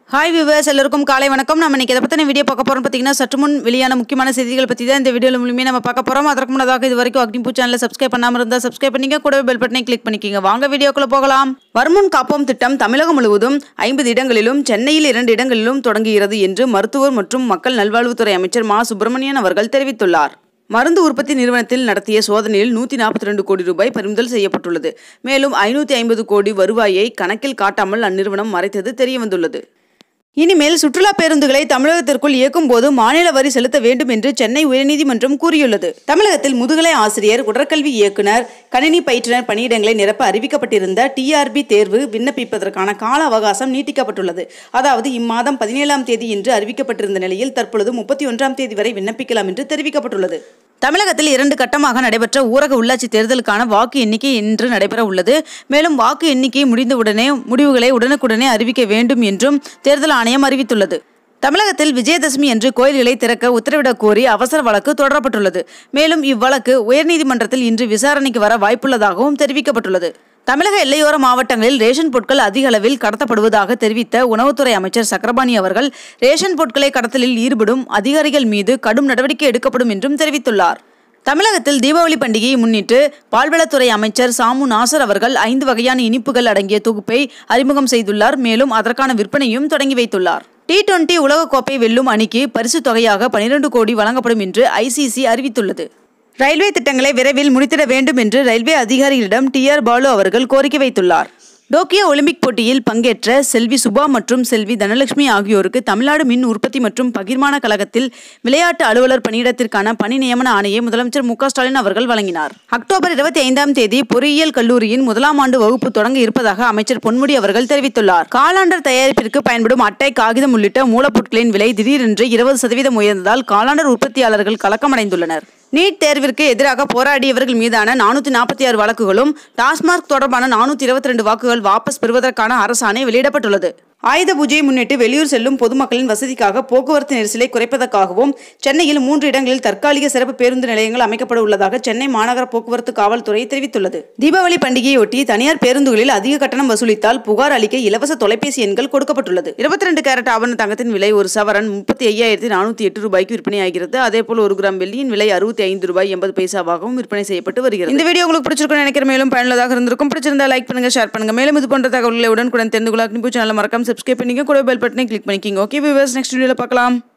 hi viewers எல்லாருக்கும் காலை வணக்கம் நம்ம இன்னைக்கு இதை பற்றின வீடியோ பார்க்க போகிறோம் பார்த்தீங்கன்னா சற்று முன் வெளியான முக்கியமான செய்திகள் பற்றி தான் இந்த வீடியோவில் மூலியமே நம்ம பார்க்க போகிறோம் அதற்கு முன்னதாக இது வரைக்கும் அக்னிபூ சேனலில் சப்ஸ்கிரைப் பண்ணாமல் இருந்தால் சப்ஸ்கிரைப் பண்ணிக்க கூடவே பெல் பட்டனை கிளிக் பண்ணிக்கிங்க வாங்க வீடியோக்குள்ளே போகலாம் வருமுன் காப்போம் திட்டம் தமிழகம் முழுவதும் ஐம்பது இடங்களிலும் சென்னையில் இரண்டு இடங்களிலும் தொடங்குகிறது என்று மருத்துவர் மற்றும் மக்கள் நல்வாழ்வுத்துறை அமைச்சர் மா சுப்பிரமணியன் அவர்கள் தெரிவித்துள்ளார் மருந்து உற்பத்தி நிறுவனத்தில் நடத்திய சோதனையில் நூற்றி நாற்பத்தி ரெண்டு கோடி ரூபாய் பறிமுதல் செய்யப்பட்டுள்ளது மேலும் ஐநூற்றி ஐம்பது கோடி வருவாயை கணக்கில் காட்டாமல் அந்நிறுவனம் மறைத்தது தெரியவந்துள்ளது இனிமேல் சுற்றுலா பேருந்துகளை தமிழகத்திற்குள் இயக்கும் போது மாநில வரி செலுத்த வேண்டும் என்று சென்னை உயர்நீதிமன்றம் கூறியுள்ளது தமிழகத்தில் முதுகலை ஆசிரியர் உடற்கல்வி இயக்குனர் கணினி பயிற்றுனர் பணியிடங்களை நிரப்ப அறிவிக்கப்பட்டிருந்த டிஆர்பி தேர்வு விண்ணப்பிப்பதற்கான கால அவகாசம் நீட்டிக்கப்பட்டுள்ளது அதாவது இம்மாதம் பதினேழாம் தேதி என்று அறிவிக்கப்பட்டிருந்த நிலையில் தற்பொழுது முப்பத்தி ஒன்றாம் தேதி வரை விண்ணப்பிக்கலாம் என்று தெரிவிக்கப்பட்டுள்ளது தமிழகத்தில் இரண்டு கட்டமாக நடைபெற்ற ஊரக உள்ளாட்சி தேர்தலுக்கான வாக்கு எண்ணிக்கை இன்று நடைபெற உள்ளது மேலும் வாக்கு எண்ணிக்கை முடிந்தவுடனே முடிவுகளை உடனுக்குடனே அறிவிக்க வேண்டும் என்றும் தேர்தல் ஆணையம் அறிவித்துள்ளது தமிழகத்தில் விஜயதசமி அன்று கோயில்களை திறக்க உத்தரவிடக் கோரி அவசர வழக்கு தொடரப்பட்டுள்ளது மேலும் இவ்வழக்கு உயர்நீதிமன்றத்தில் இன்று விசாரணைக்கு வர வாய்ப்புள்ளதாகவும் தெரிவிக்கப்பட்டுள்ளது தமிழக எல்லையோர மாவட்டங்களில் ரேஷன் பொருட்கள் அதிக அளவில் கடத்தப்படுவதாக தெரிவித்த உணவுத்துறை அமைச்சர் சக்கரபாணி அவர்கள் ரேஷன் பொருட்களை கடத்தலில் ஈடுபடும் அதிகாரிகள் மீது கடும் நடவடிக்கை எடுக்கப்படும் என்றும் தெரிவித்துள்ளார் தமிழகத்தில் தீபாவளி பண்டிகையை முன்னிட்டு பால்வளத்துறை அமைச்சர் சாமு நாசர் அவர்கள் ஐந்து வகையான இனிப்புகள் அடங்கிய தொகுப்பை அறிமுகம் செய்துள்ளார் மேலும் அதற்கான விற்பனையும் தொடங்கி வைத்துள்ளார் டி டுவெண்டி உலகக்கோப்பை வெல்லும் அணிக்கு பரிசு தொகையாக பனிரெண்டு கோடி வழங்கப்படும் என்று ஐசிசி அறிவித்துள்ளது ரயில்வே திட்டங்களை விரைவில் முடித்திட வேண்டும் என்று ரயில்வே அதிகாரிகளிடம் டி ஆர் பாலு அவர்கள் கோரிக்கை வைத்துள்ளார் டோக்கியோ ஒலிம்பிக் போட்டியில் பங்கேற்ற செல்வி சுபா மற்றும் செல்வி தனலட்சுமி ஆகியோருக்கு தமிழ்நாடு மின் உற்பத்தி மற்றும் பகிர்மான கழகத்தில் விளையாட்டு அலுவலர் பணியிடத்திற்கான பணி நியமன ஆணையை முதலமைச்சர் மு ஸ்டாலின் அவர்கள் வழங்கினார் அக்டோபர் இருபத்தி ஐந்தாம் தேதி பொறியியல் கல்லூரியின் முதலாம் ஆண்டு வகுப்பு தொடங்க இருப்பதாக அமைச்சர் பொன்முடி அவர்கள் தெரிவித்துள்ளார் காலாண்டர் தயாரிப்பிற்கு பயன்படும் அட்டை காகிதம் உள்ளிட்ட மூலப்பொருட்களின் விலை திடீரென்று இருபது சதவீதம் உயர்ந்ததால் காலாண்டர் உற்பத்தியாளர்கள் கலக்கமடைந்துள்ளனர் நீட் தேர்விற்கு எதிராக போராடியவர்கள் மீதான நானூற்றி நாற்பத்தி ஆறு வழக்குகளும் டாஸ்மார்க் தொடர்பான நானூற்றி இருபத்தி ரெண்டு வாக்குகள் வாபஸ் பெறுவதற்கான அரசாணை வெளியிடப்பட்டுள்ளது ஆயுத பூஜையை முன்னிட்டு வெளியூர் செல்லும் பொதுமக்களின் வசதிக்காக போக்குவரத்து நெரிசலை குறைப்பதற்காகவும் சென்னையில் மூன்று இடங்களில் தற்காலிக சிறப்பு பேருந்து நிலையங்கள் அமைக்கப்பட உள்ளதாக சென்னை மாநகர போக்குவரத்து காவல்துறை தெரிவித்துள்ளது தீபாவளி பண்டிகையொட்டி தனியார் பேருந்துகளில் அதிக கட்டணம் வசூலித்தால் புகார் அளிக்க இலவச தொலைபேசி எண்கள் கொடுக்கப்பட்டுள்ளது இருபத்தி ரெண்டு கேரட் ஆபரண தங்கத்தின் விலை ஒரு சவரன் முப்பத்தி ஐயாயிரத்தி நானூற்றி எட்டு ரூபாய்க்கு விற்பனையாகிறது அதேபோல் ஒரு கிராம் வெள்ளியின் விலை அறுபத்தி ஐந்து ரூபாய் எண்பது பைசாவாகவும் விற்பனை செய்யப்பட்டு வருகிறது இந்த வீடியோ உங்களுக்கு பிடிச்சிருக்கும் நினைக்கிற மேலும் பயனுள்ளதாக இருந்திருக்கும் பிடிச்சிருந்தா லைக் பண்ணுங்க ஷேர் பண்ணுங்க மேலும் இது போன்ற தகவல்களை உடனுக்குடன் தெரிந்து கொள்ள அக்னிபூ சேனல் மறக்காம சப்ஸ்கிரைப் பண்ணிக்க கூட பெல் பட்டனை கிளிக் பண்ணிக்கிங்க ஓகே வியூவர்ஸ் நெக்ஸ்ட் வீடியோவில் பார்க்கலாம்